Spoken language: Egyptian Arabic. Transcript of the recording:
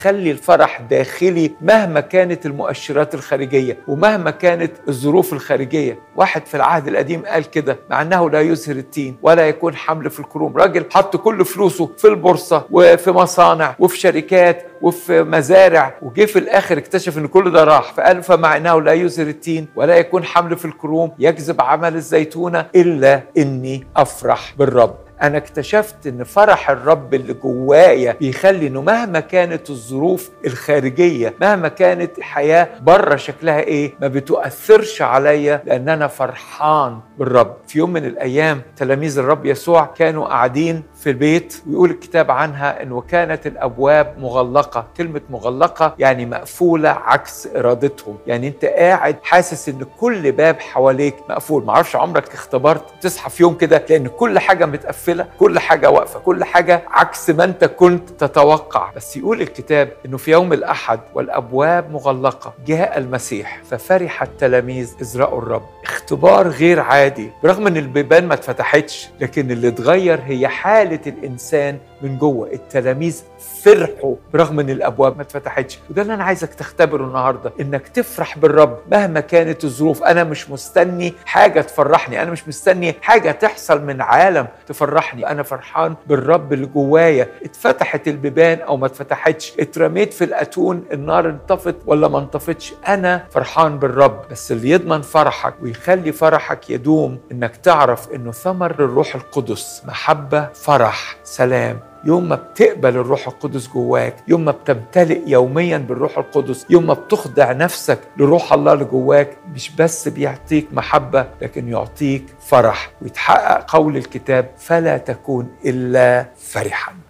خلي الفرح داخلي مهما كانت المؤشرات الخارجية ومهما كانت الظروف الخارجية واحد في العهد القديم قال كده مع أنه لا يزهر التين ولا يكون حمل في الكروم راجل حط كل فلوسه في البورصة وفي مصانع وفي شركات وفي مزارع وجه في الاخر اكتشف ان كل ده راح فقال فمع انه لا يزهر التين ولا يكون حمل في الكروم يجذب عمل الزيتونه الا اني افرح بالرب انا اكتشفت ان فرح الرب اللي جوايا بيخلي انه مهما كانت الظروف الخارجيه مهما كانت الحياه بره شكلها ايه ما بتؤثرش عليا لان انا فرحان بالرب في يوم من الايام تلاميذ الرب يسوع كانوا قاعدين في البيت ويقول الكتاب عنها انه كانت الابواب مغلقه كلمه مغلقه يعني مقفوله عكس ارادتهم يعني انت قاعد حاسس ان كل باب حواليك مقفول معرفش عمرك اختبرت تصحى في يوم كده لان كل حاجه متقفله كل حاجه واقفه كل حاجه عكس ما انت كنت تتوقع بس يقول الكتاب انه في يوم الاحد والابواب مغلقه جاء المسيح ففرح التلاميذ اذ راوا الرب اختبار غير عادي برغم ان البيبان ما اتفتحتش لكن اللي اتغير هي حاله الانسان من جوه التلاميذ فرحوا برغم ان الابواب ما اتفتحتش وده اللي انا عايزك تختبره النهارده انك تفرح بالرب مهما كانت الظروف انا مش مستني حاجه تفرحني انا مش مستني حاجه تحصل من عالم تفرحني انا فرحان بالرب اللي جوايا اتفتحت البيبان او ما اتفتحتش اترميت في الاتون النار انطفت ولا ما انطفتش انا فرحان بالرب بس اللي يضمن فرحك ويخلي فرحك يدوم انك تعرف انه ثمر الروح القدس محبه فرح سلام يوم ما بتقبل الروح القدس جواك يوم ما بتمتلئ يوميا بالروح القدس يوم ما بتخضع نفسك لروح الله اللي جواك مش بس بيعطيك محبة لكن يعطيك فرح ويتحقق قول الكتاب فلا تكون إلا فرحا